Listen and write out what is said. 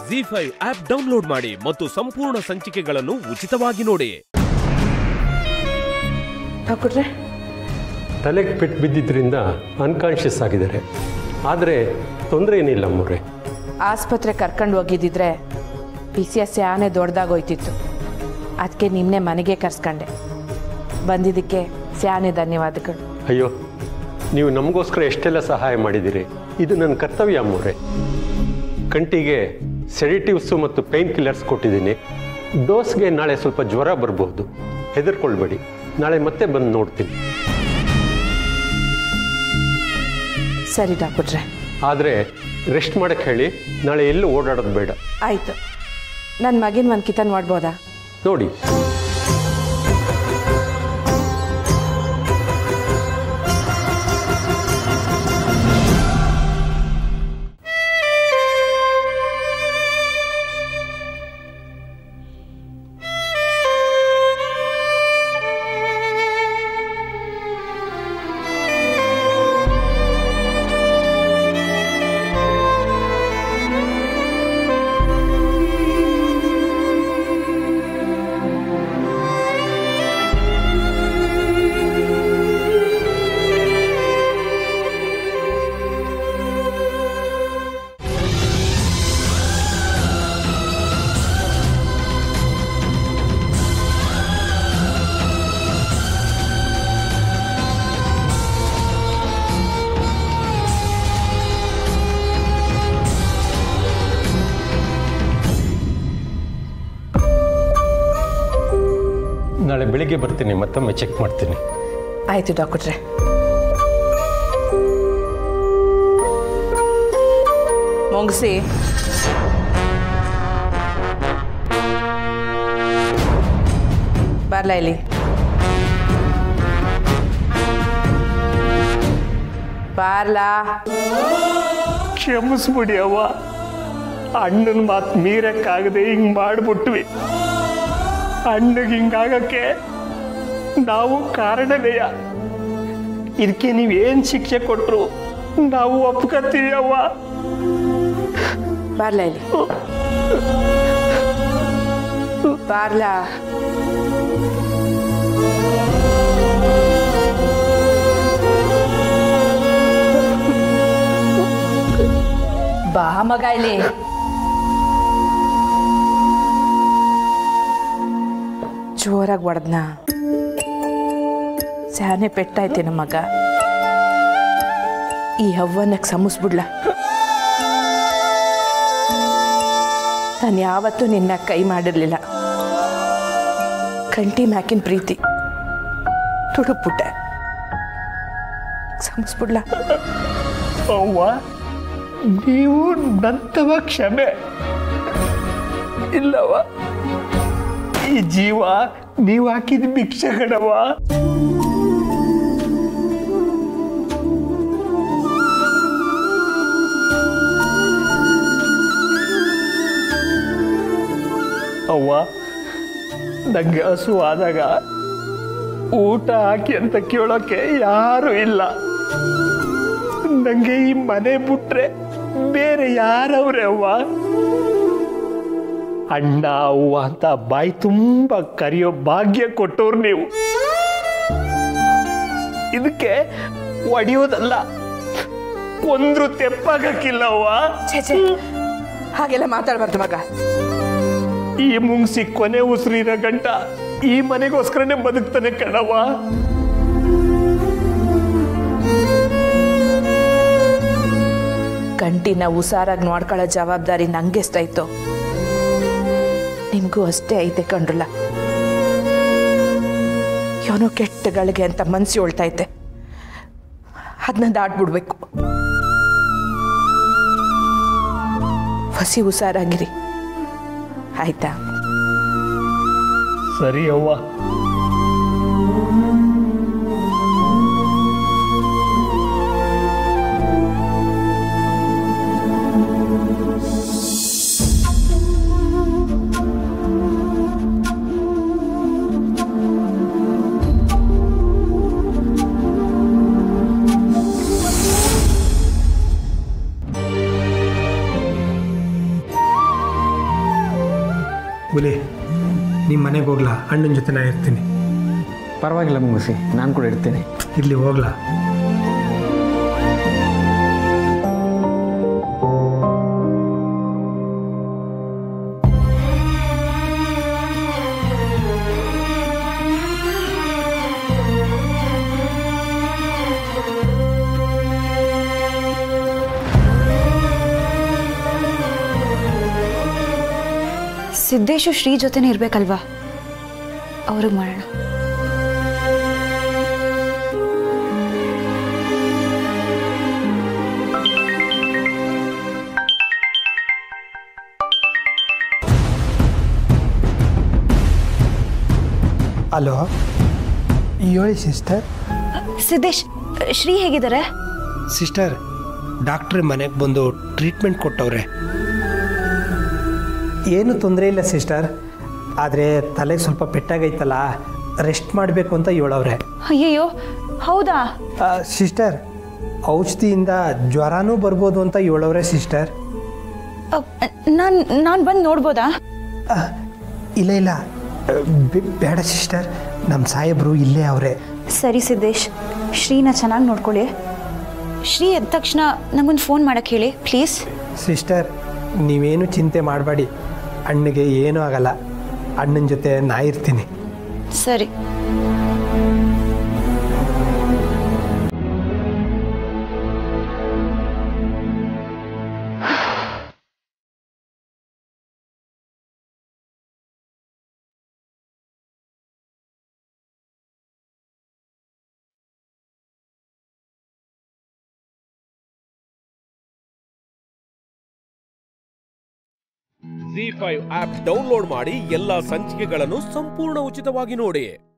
G five app download ಮಾಡಿ ಮತ್ತು ಸಂಪೂರ್ಣ ಸಂಚಿಕೆಗಳನ್ನು ಉಚಿತವಾಗಿ ನೋಡಿ ಠಾಕುರ್ರೆ ತಲೆಗೆ ಪೆಟ್ಟು ಬಿದ್ದಿದ್ದರಿಂದ ಅನ್ಕಾನ್ಷಿಯಸ್ ಆಗಿದ್ದಾರೆ ಆದರೆ ತೊಂದರೆ ಏನಿಲ್ಲ ಅಮ್ಮವ್ರೆ ಆಸ್ಪತ್ರೆ ಕರ್ಕೊಂಡು ಹೋಗಿದ್ದಿದ್ರೆ ಪಿ ಸಿ ಎಸ್ ಆನೆ ದೊಡ್ಡದಾಗೋಯ್ತಿತ್ತು ಅದಕ್ಕೆ ನಿನ್ನೆ ಮನೆಗೆ ಕರ್ಸ್ಕೊಂಡೆ ಬಂದಿದ್ದಕ್ಕೆ ಸ್ಯಾನೆ ಧನ್ಯವಾದಗಳು ಅಯ್ಯೋ ನೀವು ನಮಗೋಸ್ಕರ ಎಷ್ಟೆಲ್ಲ ಸಹಾಯ ಮಾಡಿದ್ದೀರಿ ಇದು ನನ್ನ ಕರ್ತವ್ಯ ಅಮ್ಮವ್ರೆ ಕಂಟಿಗೆ ಸೆಡಿಟಿವ್ಸು ಮತ್ತು ಪೇನ್ ಕಿಲ್ಲರ್ಸ್ ಕೊಟ್ಟಿದ್ದೀನಿ ಡೋಸ್ಗೆ ನಾಳೆ ಸ್ವಲ್ಪ ಜ್ವರ ಬರಬಹುದು ಹೆದರ್ಕೊಳ್ಬೇಡಿ ನಾಳೆ ಮತ್ತೆ ಬಂದು ನೋಡ್ತೀನಿ ಸರಿ ಠಾಕುರ್ರೆ ಆದರೆ ರೆಸ್ಟ್ ಮಾಡಕ್ಕೆ ಹೇಳಿ ನಾಳೆ ಎಲ್ಲೂ ಓಡಾಡೋದು ಬೇಡ ಆಯಿತು ನನ್ನ ಮಗಿನ ಒಂದು ಕಿತ ನೋಡ್ಬೋದಾ ನೋಡಿ ನಾಳೆ ಬೆಳಿಗ್ಗೆ ಬರ್ತೀನಿ ಮತ್ತೊಮ್ಮೆ ಚೆಕ್ ಮಾಡ್ತೀನಿ ಆಯಿತು ಡಾಕ್ಟ್ರೆ ಮುಗಿಸಿ ಬರ್ಲ ಇಲ್ಲಿ ಬಾರ್ಲಾ ಕ್ಷಮಿಸ್ಬಿಡಿ ಅವ್ವ ಅಣ್ಣನ ಮಾತು ಮೀರಕ್ಕಾಗದೆ ಹಿಂಗೆ ಮಾಡಿಬಿಟ್ವಿ ಅಣ್ಣಗೆ ಹಿಂಗಾಗಕ್ಕೆ ನಾವು ಕಾರಣವೇಯ ಇದಕ್ಕೆ ನೀವೇನು ಶಿಕ್ಷೆ ಕೊಟ್ಟರು ನಾವು ಒಪ್ಕೋತೀವಿ ಅವ್ವ ಬಾರ್ಲ ಇಲ್ಲಿ ಬಾರ್ಲಾ ಬಾ ಮಗ ಇಲ್ಲಿ ಜೋರಾಗಿ ಹೊಡೆದ್ನ ಸ್ಯಾನೆ ಪೆಟ್ಟಾಯ್ತೆ ನಮ್ಮ ಮಗ ಈ ಹವ್ವನಕ್ಕೆ ಸಮಸ್ಬಿಡ್ಲ ನಾನು ಯಾವತ್ತೂ ನಿನ್ನ ಕೈ ಮಾಡಿರಲಿಲ್ಲ ಕಂಟಿ ಮ್ಯಾಕಿನ ಪ್ರೀತಿ ತುಡುಕ್ಬಿಟ್ಟೆ ಸಮಸ್ಬಿಡ್ಲ ಅವ್ವ ನೀವು ನಂತವ ಕ್ಷಮೆ ಇಲ್ಲವ ಈ ಜೀವ ನೀವು ಹಾಕಿದ ಭಿಕ್ಷೆ ಕಣವ ಅವ್ವ ನಂಗೆ ಹಸು ಆದಾಗ ಊಟ ಹಾಕಿ ಅಂತ ಕೇಳೋಕೆ ಯಾರು ಇಲ್ಲ ನಂಗೆ ಈ ಮನೆ ಬಿಟ್ರೆ ಬೇರೆ ಯಾರವ್ರೆ ಅವ್ವ ಅಣ್ಣ ಅವ್ವ ಅಂತ ಬಾಯಿ ತುಂಬ ಕರೆಯೋ ಭಾಗ್ಯ ಕೊಟ್ಟವ್ರು ನೀವು ಇದಕ್ಕೆ ಒಡೆಯೋದಲ್ಲ ಕೊಂದ್ರು ತೆಪ್ಪಾಗಕ್ಕಿಲ್ಲವ್ವ ಛೇ ಛೇ ಹಾಗೆಲ್ಲ ಮಾತಾಡ್ಬಾರ್ದು ಮಗ ಈ ಮುಂಗ್ಸಿ ಕೊನೆ ಉಸಿರಿನ ಗಂಟ ಈ ಮನೆಗೋಸ್ಕರನೇ ಬದುಕ್ತಾನೆ ಕಣವ್ವ ಗಂಟಿನ ಹುಷಾರಾಗಿ ನೋಡ್ಕೊಳ್ಳೋ ಜವಾಬ್ದಾರಿ ನಂಗೆ ಎಷ್ಟಾಯ್ತು ನಿಮಗೂ ಅಷ್ಟೇ ಐತೆ ಕಂಡ್ರಲ್ಲ ಏನೋ ಕೆಟ್ಟಗಳಿಗೆ ಅಂತ ಮನ್ಸಿ ಹೊಳ್ತೈತೆ ಅದನ್ನ ದಾಟ್ಬಿಡ್ಬೇಕು ಹಸಿ ಹುಷಾರಾಗಿರಿ ಆಯ್ತಾ ಸರಿ ಅವ್ವ ಹುಲಿ ನಿಮ್ಮ ಮನೆಗೆ ಹೋಗ್ಲಾ ಅಣ್ಣನ ಜೊತೆ ನಾ ಇರ್ತೀನಿ ಪರವಾಗಿಲ್ಲ ಮುಂಗುಸಿ ನಾನು ಕೂಡ ಇರ್ತೀನಿ ಇರ್ಲಿ ಹೋಗ್ಲಾ ಸಿದ್ದೇಶು ಶ್ರೀ ಜೊತೆನೇ ಇರ್ಬೇಕಲ್ವಾ ಅವ್ರಿಗೆ ಮಾಡೋಣ ಹಲೋ ಹೇಳಿ ಸಿಸ್ಟರ್ ಸಿದ್ದೇಶ್ ಶ್ರೀ ಹೇಗಿದ್ದಾರೆ ಸಿಸ್ಟರ್ ಡಾಕ್ಟ್ರ್ ಮನೆಗೆ ಬಂದು ಟ್ರೀಟ್ಮೆಂಟ್ ಕೊಟ್ಟವ್ರೆ ಏನು ತೊಂದರೆ ಇಲ್ಲ ಸಿಸ್ಟರ್ ಆದರೆ ತಲೆಗೆ ಸ್ವಲ್ಪ ಪೆಟ್ಟಾಗೈತಲ್ಲ ರೆಸ್ಟ್ ಮಾಡಬೇಕು ಅಂತ ಹೇಳವ್ರೆ ಅಯ್ಯಯ್ಯೋ ಹೌದಾ ಸಿಸ್ಟರ್ ಔಷಧಿಯಿಂದ ಜ್ವರನೂ ಬರ್ಬೋದು ಅಂತ ಹೇಳವ್ರೆ ಸಿಸ್ಟರ್ ನಾನು ನಾನು ಬಂದು ನೋಡ್ಬೋದಾ ಇಲ್ಲ ಇಲ್ಲ ಬೆ- ಬೇಡ ಸಿಸ್ಟರ್ ನಮ್ಮ ಸಾಹೇಬರು ಇಲ್ಲೇ ಅವರೇ ಸರಿ ಸಿದ್ದೇಶ್ ಶ್ರೀನ ಚೆನ್ನಾಗಿ ನೋಡ್ಕೊಳ್ಳಿ ಶ್ರೀ ಎದ್ದ ತಕ್ಷಣ ನಮಗೊಂದು ಫೋನ್ ಮಾಡಕ್ಕೆ ಹೇಳಿ ಪ್ಲೀಸ್ ಸಿಸ್ಟರ್ ನೀವೇನು ಚಿಂತೆ ಮಾಡಬೇಡಿ ಅಣ್ಣಗೆ ಏನೂ ಆಗಲ್ಲ ಅಣ್ಣನ ಜೊತೆ ನಾ ಇರ್ತೀನಿ ಸರಿ ಜಿ ಫೈವ್ ಆಪ್ ಡೌನ್ಲೋಡ್ ಮಾಡಿ ಎಲ್ಲಾ ಸಂಚಿಕೆಗಳನ್ನು ಸಂಪೂರ್ಣ ಉಚಿತವಾಗಿ ನೋಡಿ